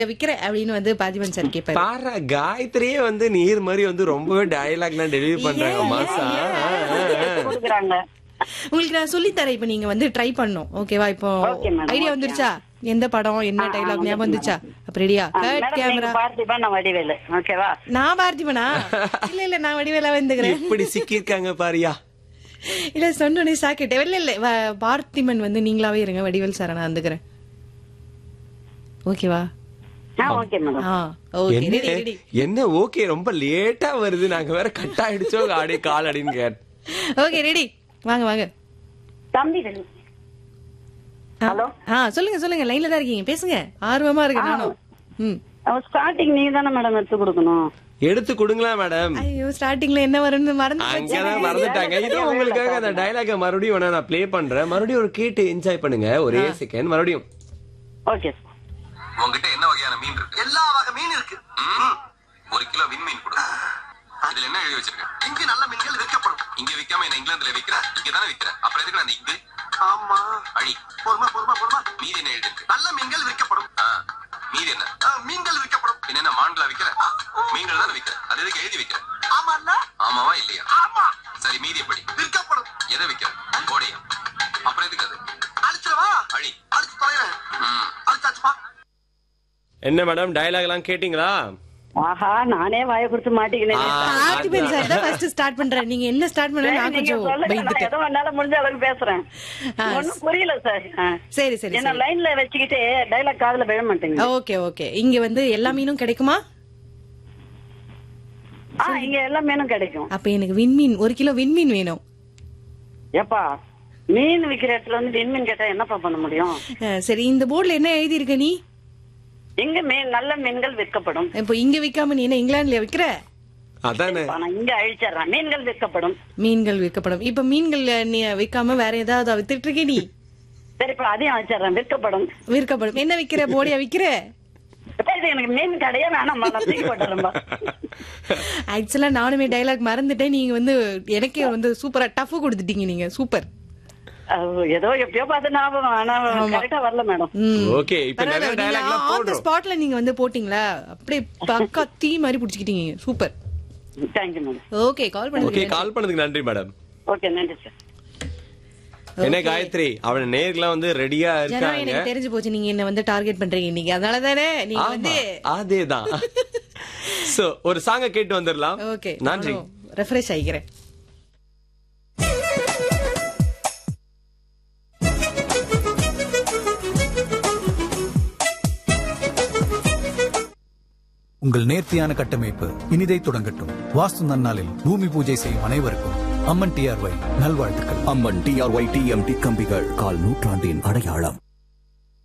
விக்கிற அப்படின்னு வந்து பார்த்திபன் சார் கேட்பாரு பாரா காயத்ரியே வந்து நீர் மாதிரி வந்து ரொம்பவே டயலாக்லாம் டெலிவரி பண்றாங்க மாசா கொடுக்குறாங்க உங்களுக்கு நான் சொல்லி தரேன் இப்ப நீங்க வந்து ட்ரை பண்ணும் ஓகேவா இப்போ Okay, madam. ஐடியா வந்துருச்சா எந்த படம் என்ன டைலாக் ஞாபகம் வந்துச்சா அப்ப ரெடியா கட் மேடம் நீங்க கேமரா பார்த்திபா நான் வடிவேலு ஓகேவா நான் பார்த்திபனா இல்ல இல்ல நான் வடிவேலா வந்துக்கிறேன் எப்படி சிக்கியிருக்காங்க பாரியா இல்ல சொன்னோடனே சாக்கிட்டேன் இல்ல இல்ல வ- பார்த்திபன் வந்து நீங்களாவே இருங்க வடிவேல் சார நான் வந்துக்கிறேன் ஓகேவா ஆ ஓகே மேடம் ஆ ஓகே என்ன ரெடி ரெடி என்ன ஓகே ரொம்ப லேட்டா வருது நாங்க வேற கட் ஆயிடுச்சோ ஆடி கால் அடின்னு கேட் ஓகே ரெடி வாங்க வாங்க தம்பி ஆ, ஹலோ ஆ சொல்லுங்க சொல்லுங்க லைன்ல தான் இருக்கீங்க பேசுங்க ஆர்வமா இருக்கு நானும் ம் ஸ்டார்டிங் நீங்க தானே மேடம் எடுத்து கொடுக்கணும் எடுத்து கொடுங்களா மேடம் ஐயோ ஸ்டார்டிங்ல என்ன வரும்னு மறந்து போச்சு. அங்கதான் மறந்துட்டாங்க இது உங்களுக்காக அந்த டயலாக மறுபடியும் வேணா நான் ப்ளே பண்றேன் மறுபடியும் ஒரு கேட்டு என்ஜாய் பண்ணுங்க ஒரே செகண்ட் மறுபடியும் ஓகே உங்ககிட்ட என்ன வகையான மீன் இருக்கு எல்லா வகை மீன் இருக்கு ம். ஒரு கிலோ விண்மீன் கொடு இதுல என்ன எழுதி வச்சிருக்க இங்கு நல்ல மீன்கள் விற்கப்படும் இங்க விக்காம என்ன இங்கிலாந்துல விக்கிற இங்க தானே விக்கிற அப்புறம் எதுக்கு அந்த இங்கு ஆமா அழி பொறுமா பொறுமா பொறுமா மீதி என்ன எழுதி இருக்கு நல்ல மீன்கள் விற்கப்படும் ஆ, மீதி என்ன ஆ, மீன்கள் விற்கப்படும் பின்ன என்ன மான்களா விக்கிற மீன்கள் தானே விக்கிற அது எதுக்கு எழுதி வைக்கிற ஆமா ஆமாவா இல்லையா ஆமா சரி மீதி எப்படி விற்கப்படும் எதை விக்கிற கோடையா அப்புறம் எதுக்கு அது அழிச்சிடவா அழி அழிச்சு தொலைறேன் அழிச்சாச்சுப்பா என்ன மேடம் டயலாக் எல்லாம் கேட்டீங்களா ஆஹா நானே வாயை கொடுத்து மாட்டிக்கினேன் ஆ, பார்த்திபன் சார் தான் ஃபர்ஸ்ட் ஸ்டார்ட் பண்றேன் நீங்க என்ன ஸ்டார்ட் பண்ணா நான் நீங்க கொஞ்சம் சொல்லுங்க நான் பயந்துட்டேன் ஏதோ என்னால முடிஞ்ச அளவுக்கு பேசுறேன் ஆ, ஒண்ணும் புரியல சார் ஆ. சரி சரி என்ன சரி லைன்ல வச்சுக்கிட்டு டைலாக் காதுல விழ மாட்டேங்குது ஓகே ஓகே இங்க வந்து எல்லா மீனும் கிடைக்குமா ஆ இங்க எல்லா மீனும் கிடைக்கும் அப்ப எனக்கு விண்மீன் ஒரு கிலோ விண்மீன் வேணும் ஏப்பா மீன் விக்கிற இடத்துல வந்து விண்மீன் கேட்டா என்னப்பா பண்ண முடியும் அஹ், சரி இந்த போர்டுல என்ன எழுதி இருக்க நீ இங்க மீன் நல்ல மீன்கள் விற்கப்படும் இப்போ இங்க விக்காம நீ என்ன இங்கிலாந்துல விக்கிற அதானே இப்ப நான் இங்க அழிச்சிடுறேன் மீன்கள் விற்கப்படும் மீன்கள் விற்கப்படும் இப்ப மீன்கள் நீ விக்காம வேற ஏதாவது வித்துட்டு இருக்க நீ சரிப்பா அதையும் அழிச்சிடுறேன் விற்கப்படும் விற்கப்படும் என்ன விக்கிற போடியா விக்கிற இப்ப இது எனக்கு மீன் கடையே வேணாம்மா நான் தூக்கி போட்டுறேன்பா ஆக்சுவலா நானுமே டைலாக் மறந்துட்டேன் நீங்க வந்து எனக்கே வந்து சூப்பரா டஃப் கொடுத்துட்டீங்க நீங்க சூப்பர் அது ஏதோ எப்பயோ பார்த்து ஞாபகம் ஆனா கரெக்டா வரல மேடம் ஓகே இப்ப நிறைய டயலாக்லாம் ஆன் த போடுறோம் ஸ்பாட்ல நீங்க வந்து போட்டீங்களா அப்படியே பக்கா தீ மாதிரி புடிச்சுக்கிட்டீங்க super thank you madam okay call okay பண்ணுங்க கால் பண்ணதுக்கு நன்றி மேடம் ஓகே நன்றி சார் என்ன காயத்ரி அவன நேர்லாம் வந்து ரெடியா ஜனம் இருக்காங்க எனக்கு தெரிஞ்சு போச்சு நீங்க என்ன வந்து டார்கெட் பண்றீங்க இன்னைக்கு அதனால தானே நீங்க வந்து ஆமா, அதேதான் சோ ஒரு சாங்க கேட்டு வந்துடலாம் ஓகே நன்றி ரெஃப்ரெஷ் ஆகிக்கிறேன் உங்கள் நேர்த்தியான கட்டமைப்பு இனிதை தொடங்கட்டும் வாஸ்து நன்னாளில் பூமி பூஜை செய்யும் அனைவருக்கும் அம்மன் டிஆர்ஒய் நல்வாழ்த்துக்கள் அம்மன் டிஆர்ஒய் டிஎம்டி கம்பிகள் கால் நூற்றாண்டின் அடையாளம்